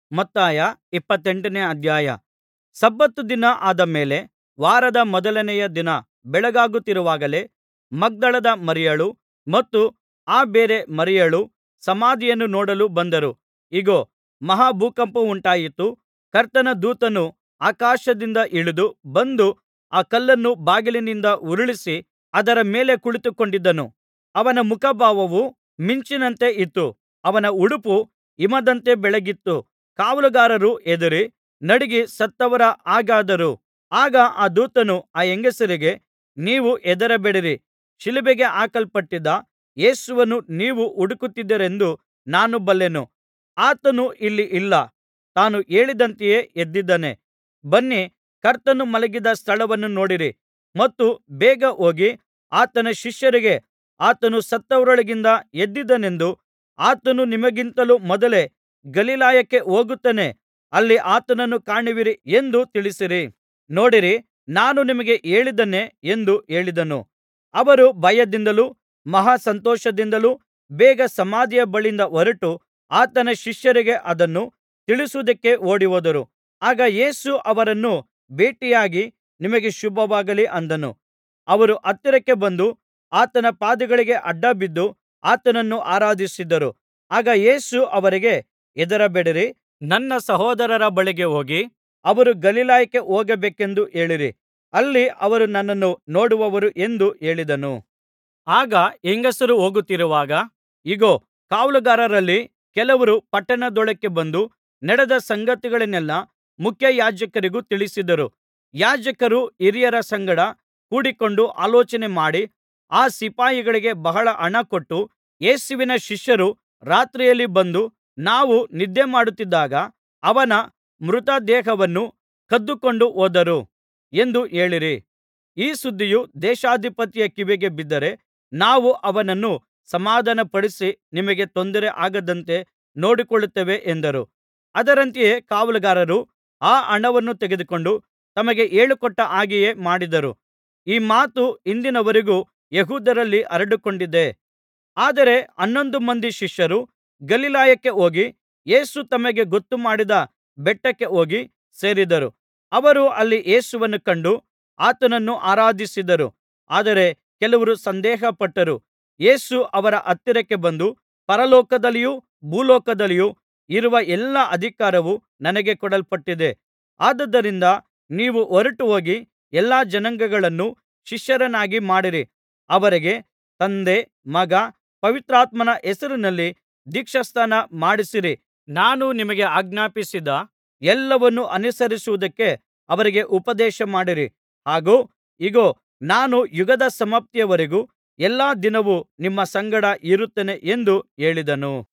ಮತ್ತಾಯ ಇಪ್ಪತ್ತೆಂಟನೇ ಅಧ್ಯಾಯ ಸಬ್ಬತ್ ದಿನ ಆದ ಮೇಲೆ ವಾರದ ಮೊದಲನೆಯ ದಿನ ಬೆಳಗಾಗುತ್ತಿರುವಾಗಲೇ ಮಗ್ದಲದ ಮರಿಯಳೂ ಮತ್ತು ಆ ಬೇರೆ ಮರಿಯಳೂ ಸಮಾಧಿಯನ್ನು ನೋಡಲು ಬಂದರು ಇಗೋ ಮಹಾ ಭೂಕಂಪವುಂಟಾಯಿತು ಕರ್ತನ ದೂತನು ಆಕಾಶದಿಂದ ಇಳಿದು ಬಂದು ಆ ಕಲ್ಲನ್ನು ಬಾಗಿಲಿನಿಂದ ಉರುಳಿಸಿ ಅದರ ಮೇಲೆ ಕುಳಿತುಕೊಂಡಿದ್ದನು ಅವನ ಮುಖಭಾವವು ಮಿಂಚಿನಂತೆ ಇತ್ತು ಅವನ ಉಡುಪು ಹಿಮದಂತೆ ಬೆಳ್ಳಗಿತ್ತು ಕಾವಲುಗಾರರು ಹೆದರಿ ನಡುಗಿ ಸತ್ತವರ ಹಾಗಾದರು ಆಗ ಆ ದೂತನು ಆ ಹೆಂಗಸರಿಗೆ ನೀವು ಹೆದರಬೇಡಿರಿ ಶಿಲುಬೆಗೆ ಹಾಕಲ್ಪಟ್ಟಿದ್ದ ಯೇಸುವನ್ನು ನೀವು ಹುಡುಕುತ್ತಿದ್ದೀರೆಂದು ನಾನು ಬಲ್ಲೆನು ಆತನು ಇಲ್ಲಿ ಇಲ್ಲ ತಾನು ಹೇಳಿದಂತೆಯೇ ಎದ್ದಿದ್ದಾನೆ ಬನ್ನಿ ಕರ್ತನು ಮಲಗಿದ್ದ ಸ್ಥಳವನ್ನು ನೋಡಿರಿ ಮತ್ತು ಬೇಗ ಹೋಗಿ ಆತನ ಶಿಷ್ಯರಿಗೆ ಆತನು ಸತ್ತವರೊಳಗಿಂದ ಎದ್ದಿದ್ದಾನೆಂದು ಆತನು ನಿಮಗಿಂತಲೂ ಮೊದಲೇ ಗಲಿಲಾಯಕ್ಕೆ ಹೋಗುತ್ತಾನೆ ಅಲ್ಲಿ ಆತನನ್ನು ಕಾಣುವಿರಿ ಎಂದು ತಿಳಿಸಿರಿ ನೋಡಿರಿ ನಾನು ನಿಮಗೆ ಹೇಳಿದ್ದೇನೆ ಎಂದು ಹೇಳಿದನು ಅವರು ಭಯದಿಂದಲೂ ಮಹಾ ಸಂತೋಷದಿಂದಲೂ ಬೇಗ ಸಮಾಧಿಯ ಬಳಿಯಿಂದ ಹೊರಟು ಆತನ ಶಿಷ್ಯರಿಗೆ ಅದನ್ನು ತಿಳಿಸುವುದಕ್ಕೆ ಓಡಿಹೋದರು ಆಗ ಯೇಸು ಅವರನ್ನು ಭೇಟಿಯಾಗಿ ನಿಮಗೆ ಶುಭವಾಗಲಿ ಅಂದನು ಅವರು ಹತ್ತಿರಕ್ಕೆ ಬಂದು ಆತನ ಪಾದಗಳಿಗೆ ಅಡ್ಡಬಿದ್ದು ಆತನನ್ನು ಆರಾಧಿಸಿದರು ಆಗ ಯೇಸು ಅವರಿಗೆ ಹೆದರಬೇಡಿರಿ ನನ್ನ ಸಹೋದರರ ಬಳಿಗೆ ಹೋಗಿ ಅವರು ಗಲಿಲಾಯಕ್ಕೆ ಹೋಗಬೇಕೆಂದು ಹೇಳಿರಿ ಅಲ್ಲಿ ಅವರು ನನ್ನನ್ನು ನೋಡುವರು ಎಂದು ಹೇಳಿದನು ಆಗ ಹೆಂಗಸರು ಹೋಗುತ್ತಿರುವಾಗ ಇಗೋ ಕಾವಲುಗಾರರಲ್ಲಿ ಕೆಲವರು ಪಟ್ಟಣದೊಳಕ್ಕೆ ಬಂದು ನಡೆದ ಸಂಗತಿಗಳನ್ನೆಲ್ಲಾ ಮುಖ್ಯಯಾಜಕರಿಗೂ ತಿಳಿಸಿದರು ಯಾಜಕರು ಹಿರಿಯರ ಸಂಗಡ ಕೂಡಿಕೊಂಡು ಆಲೋಚನೆ ಮಾಡಿ ಆ ಸಿಪಾಯಿಗಳಿಗೆ ಬಹಳ ಹಣ ಕೊಟ್ಟು ಯೇಸುವಿನ ಶಿಷ್ಯರು ರಾತ್ರಿಯಲ್ಲಿ ಬಂದು ನಾವು ನಿದ್ದೆಮಾಡುತ್ತಿದ್ದಾಗ ಅವನ ಮೃತದೇಹವನ್ನು ಕದ್ದುಕೊಂಡು ಹೋದರು ಎಂದು ಹೇಳಿರಿ ಈ ಸುದ್ದಿಯು ದೇಶಾಧಿಪತಿಯ ಕಿವಿಗೆ ಬಿದ್ದರೆ ನಾವು ಅವನನ್ನು ಸಮಾಧಾನಪಡಿಸಿ ನಿಮಗೆ ತೊಂದರೆ ಆಗದಂತೆ ನೋಡಿಕೊಳ್ಳುತ್ತೇವೆ ಎಂದರು ಅದರಂತೆಯೇ ಕಾವಲುಗಾರರು ಆ ಹಣವನ್ನು ತೆಗೆದುಕೊಂಡು ತಮಗೆ ಹೇಳಿಕೊಟ್ಟ ಹಾಗೆಯೇ ಮಾಡಿದರು ಈ ಮಾತು ಇಂದಿನವರೆಗೂ ಯೆಹೂದ್ಯರಲ್ಲಿ ಹರಡಿಕೊಂಡಿದೆ ಆದರೆ ಹನ್ನೊಂದು ಮಂದಿ ಶಿಷ್ಯರು ಗಲಿಲಾಯಕ್ಕೆ ಹೋಗಿ ಯೇಸು ತಮಗೆ ಗೊತ್ತುಮಾಡಿದ ಬೆಟ್ಟಕ್ಕೆ ಹೋಗಿ ಸೇರಿದರು ಅವರು ಅಲ್ಲಿ ಯೇಸುವನ್ನು ಕಂಡು ಆತನನ್ನು ಆರಾಧಿಸಿದರು ಆದರೆ ಕೆಲವರು ಸಂದೇಹಪಟ್ಟರು ಯೇಸು ಅವರ ಹತ್ತಿರಕ್ಕೆ ಬಂದು ಪರಲೋಕದಲ್ಲಿಯೂ ಭೂಲೋಕದಲ್ಲಿಯೂ ಇರುವ ಎಲ್ಲಾ ಅಧಿಕಾರವು ನನಗೆ ಕೊಡಲ್ಪಟ್ಟಿದೆ ಆದುದರಿಂದ ನೀವು ಹೊರಟುಹೋಗಿ ಎಲ್ಲಾ ಜನಾಂಗಗಳನ್ನು ಶಿಷ್ಯರನ್ನಾಗಿ ಮಾಡಿರಿ ಅವರಿಗೆ ತಂದೆ ಮಗ ಪವಿತ್ರಾತ್ಮನ ಹೆಸರಿನಲ್ಲಿ ದೀಕ್ಷಾಸ್ನಾನ ಮಾಡಿಸಿರಿ ನಾನು ನಿಮಗೆ ಆಜ್ಞಾಪಿಸಿದ ಎಲ್ಲವನ್ನೂ ಅನುಸರಿಸುವುದಕ್ಕೆ ಅವರಿಗೆ ಉಪದೇಶಮಾಡಿರಿ ಹಾಗೂ ಇಗೋ ನಾನು ಯುಗದ ಸಮಾಪ್ತಿಯವರೆಗೂ ಎಲ್ಲಾ ದಿನವೂ ನಿಮ್ಮ ಸಂಗಡ ಇರುತ್ತೇನೆ ಎಂದು ಹೇಳಿದನು